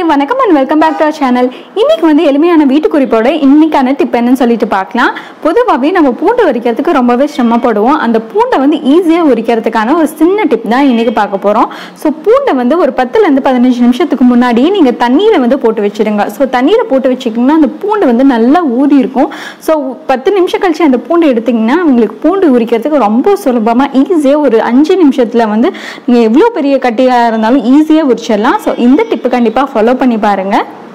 வணக்கம் and welcome back to our channel இன்னைக்கு வந்து எளிமையான வீட்டு குறிப்போட இன்னைக்கான டிப் என்னன்னு சொல்லிட்டு பார்க்கலாம் பொதுவாகவே நம்ம பூண்டு உரிக்கிறதுக்கு ரொம்பவே சிரமப்படுவோம் அந்த பூண்டை வந்து ஈஸியாக உரிக்கிறதுக்கான ஒரு சின்ன டிப் தான் இன்னைக்கு பார்க்க போகிறோம் ஸோ பூண்டை வந்து ஒரு பத்துலேருந்து பதினஞ்சு நிமிஷத்துக்கு முன்னாடியே நீங்கள் தண்ணீரை வந்து போட்டு வச்சிடுங்க ஸோ தண்ணீரை போட்டு வச்சிங்கன்னா அந்த பூண்டு வந்து நல்லா ஊறி இருக்கும் ஸோ பத்து நிமிஷம் கழிச்சு அந்த பூண்டை எடுத்தீங்கன்னா உங்களுக்கு பூண்டு உரிக்கிறதுக்கு ரொம்ப சுலபமாக ஈஸியாக ஒரு அஞ்சு நிமிஷத்தில் வந்து நீங்கள் எவ்வளோ பெரிய கட்டியாக இருந்தாலும் ஈஸியாக உரிச்சிடலாம் ஸோ இந்த டிப்பு கண்டிப்பாக ஃபாலோ பண்ணி பாருங்கள்